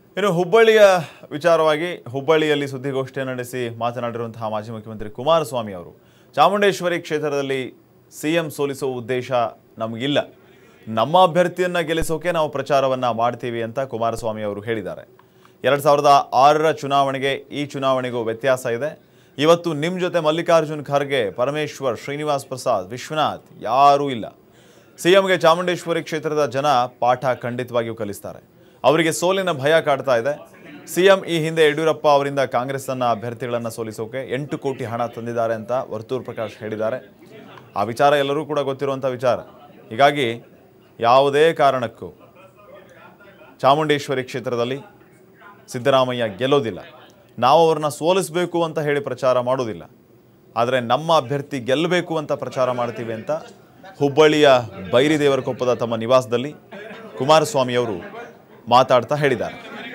ಇನ್ನು ಹುಬ್ಬಳ್ಳಿಯ ವಿಚಾರವಾಗಿ ಹುಬ್ಬಳ್ಳಿಯಲ್ಲಿ ಸುದ್ದಿಗೋಷ್ಠಿಯನ್ನು ನಡೆಸಿ ಮಾತನಾಡಿರುವಂತಹ ಮಾಜಿ ಮುಖ್ಯಮಂತ್ರಿ ಕುಮಾರಸ್ವಾಮಿ ಅವರು ಚಾಮುಂಡೇಶ್ವರಿ ಕ್ಷೇತ್ರದಲ್ಲಿ ಸಿಎಂ ಸೋಲಿಸುವ ಉದ್ದೇಶ ನಮಗಿಲ್ಲ ನಮ್ಮ ಅಭ್ಯರ್ಥಿಯನ್ನ ಗೆಲ್ಲಿಸೋಕೆ ನಾವು ಪ್ರಚಾರವನ್ನ ಮಾಡ್ತೀವಿ ಅಂತ ಕುಮಾರಸ್ವಾಮಿ ಅವರು ಹೇಳಿದ್ದಾರೆ ಎರಡು ಸಾವಿರದ ಆರರ ಚುನಾವಣೆಗೆ ಈ ಚುನಾವಣೆಗೂ ವ್ಯತ್ಯಾಸ ಇದೆ ಇವತ್ತು ನಿಮ್ಮ ಜೊತೆ ಮಲ್ಲಿಕಾರ್ಜುನ್ ಖರ್ಗೆ ಪರಮೇಶ್ವರ್ ಶ್ರೀನಿವಾಸ್ ಪ್ರಸಾದ್ ವಿಶ್ವನಾಥ್ ಯಾರೂ ಇಲ್ಲ ಸಿಎಂಗೆ ಚಾಮುಂಡೇಶ್ವರಿ ಕ್ಷೇತ್ರದ ಜನ ಪಾಠ ಖಂಡಿತವಾಗಿಯೂ ಕಲಿಸ್ತಾರೆ ಅವರಿಗೆ ಸೋಲಿನ ಭಯ ಕಾಡ್ತಾ ಇದೆ ಸಿಎಂ ಈ ಹಿಂದೆ ಯಡಿಯೂರಪ್ಪ ಅವರಿಂದ ಕಾಂಗ್ರೆಸ್ಸನ್ನ ಅಭ್ಯರ್ಥಿಗಳನ್ನು ಸೋಲಿಸೋಕೆ ಎಂಟು ಕೋಟಿ ಹಣ ತಂದಿದ್ದಾರೆ ಅಂತ ವರ್ತೂರ್ ಪ್ರಕಾಶ್ ಹೇಳಿದ್ದಾರೆ ಆ ವಿಚಾರ ಎಲ್ಲರೂ ಕೂಡ ಗೊತ್ತಿರುವಂಥ ವಿಚಾರ ಹೀಗಾಗಿ ಯಾವುದೇ ಕಾರಣಕ್ಕೂ ಚಾಮುಂಡೇಶ್ವರಿ ಕ್ಷೇತ್ರದಲ್ಲಿ ಸಿದ್ದರಾಮಯ್ಯ ಗೆಲ್ಲೋದಿಲ್ಲ ನಾವು ಅವ್ರನ್ನ ಸೋಲಿಸಬೇಕು ಅಂತ ಹೇಳಿ ಪ್ರಚಾರ ಮಾಡೋದಿಲ್ಲ ಆದರೆ ನಮ್ಮ ಅಭ್ಯರ್ಥಿ ಗೆಲ್ಲಬೇಕು ಅಂತ ಪ್ರಚಾರ ಮಾಡ್ತೀವಿ ಅಂತ ಹುಬ್ಬಳ್ಳಿಯ ಬೈರಿದೇವರಕೊಪ್ಪದ ತಮ್ಮ ನಿವಾಸದಲ್ಲಿ ಕುಮಾರಸ್ವಾಮಿ ಅವರು ಮಾತಾಡ್ತಾ ಹೇಳಿದ್ದಾರೆ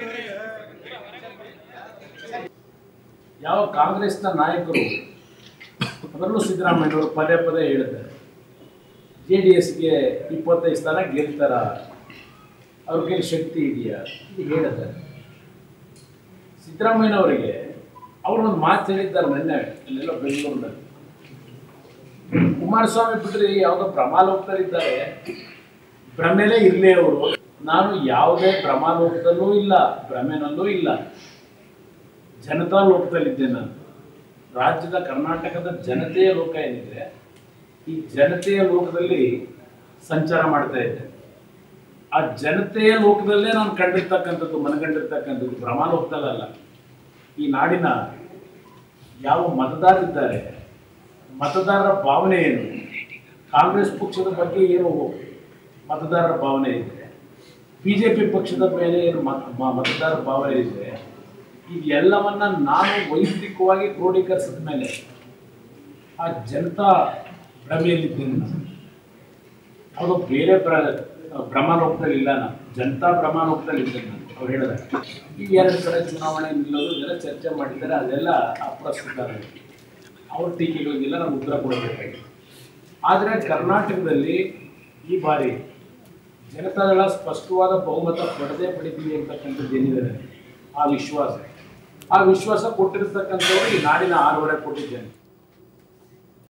ಯಾವ ಕಾಂಗ್ರೆಸ್ನ ನಾಯಕರು ಅದರಲ್ಲೂ ಸಿದ್ದರಾಮಯ್ಯವರು ಪದೇ ಪದೇ ಹೇಳಿದ್ದಾರೆ ಜೆ ಡಿ ಎಸ್ಗೆ ಇಪ್ಪತ್ತೈದು ಸ್ಥಾನ ಗೆಲ್ತಾರ ಅವ್ರ ಕೈಲಿ ಶಕ್ತಿ ಇದೆಯಾ ಇದು ಹೇಳಿದ್ದಾರೆ ಸಿದ್ದರಾಮಯ್ಯನವರಿಗೆ ಅವರು ಒಂದು ಮಾತು ಹೇಳಿದ್ದಾರೆ ಮೊನ್ನೆ ಇಲ್ಲೆಲ್ಲ ಬೆಂಗಳೂರಿನಲ್ಲಿ ಕುಮಾರಸ್ವಾಮಿ ಬಿಟ್ಟರೆ ಯಾವುದೋ ಭ್ರಮಾಲೋಕದಲ್ಲಿದ್ದಾರೆ ಭ್ರಮೆಲೇ ಇರಲಿ ಅವರು ನಾನು ಯಾವುದೇ ಭ್ರಮಾಲೋಕದಲ್ಲೂ ಇಲ್ಲ ಭ್ರಮೆನಲ್ಲೂ ಇಲ್ಲ ಜನತಾ ಲೋಕದಲ್ಲಿದ್ದೆ ನಾನು ರಾಜ್ಯದ ಕರ್ನಾಟಕದ ಜನತೆಯ ಲೋಕ ಏನಿದೆ ಈ ಜನತೆಯ ಲೋಕದಲ್ಲಿ ಸಂಚಾರ ಮಾಡ್ತಾ ಇದ್ದೆ ಆ ಜನತೆಯ ಲೋಕದಲ್ಲೇ ನಾನು ಕಂಡಿರ್ತಕ್ಕಂಥದ್ದು ಮನಗಂಡಿರ್ತಕ್ಕಂಥದ್ದು ಭ್ರಮಾಲೋಕದಲ್ಲ ಈ ನಾಡಿನ ಯಾವ ಮತದಾರರಿದ್ದಾರೆ ಮತದಾರರ ಭಾವನೆ ಏನು ಕಾಂಗ್ರೆಸ್ ಪಕ್ಷದ ಬಗ್ಗೆ ಏನು ಮತದಾರರ ಭಾವನೆ ಇದೆ ಬಿ ಜೆ ಪಿ ಪಕ್ಷದ ಮೇಲೆ ಏನು ಮತ- ಮ- ಮತದಾರರ ಭಾವನೆ ಇದೆ ಇದೆಲ್ಲವನ್ನ ನಾನು ವೈಯಕ್ತಿಕವಾಗಿ ಕ್ರೋಢೀಕರಿಸಿದ ಮೇಲೆ ಆ ಜನತಾ ಭ್ರಮೆಯಲ್ಲಿದ್ದೇನೆ ನಾನು ಅವರು ಬೇರೆ ಪ್ರ ಭ್ರಮಾಲೋಕದಲ್ಲಿ ಇಲ್ಲ ನಾನು ಜನತಾ ಭ್ರಮಾಲೋಕದಲ್ಲಿ ಇದ್ದೇನೆ ನಾನು ಅವ್ರು ಹೇಳಿದ್ರೆ ಈ ಎರಡು ಕಡೆ ಚುನಾವಣೆ ನಿಲ್ಲೋದು ಇದೆಲ್ಲ ಚರ್ಚೆ ಮಾಡಿದ್ದಾರೆ ಅದೆಲ್ಲ ಅಪ್ರಸ್ತುತ ಅವ್ರ ಟೀಕೆಗಳಿಗೆಲ್ಲ ನಾನು ಉತ್ತರ ಕೊಡಬೇಕಾಗಿದೆ ಆದರೆ ಕರ್ನಾಟಕದಲ್ಲಿ ಈ ಬಾರಿ ಜನತಾದಳ ಸ್ಪಷ್ಟವಾದ ಬಹುಮತ ಪಡೆದೇ ಪಡಿತೀವಿ ಅಂತಕ್ಕಂಥದ್ದು ಏನಿದೆ ಆ ವಿಶ್ವಾಸ ಆ ವಿಶ್ವಾಸ ಕೊಟ್ಟಿರ್ತಕ್ಕಂಥವ್ರು ಈ ನಾಡಿನ ಆರೂವರೆ ಕೋಟಿ ಜನ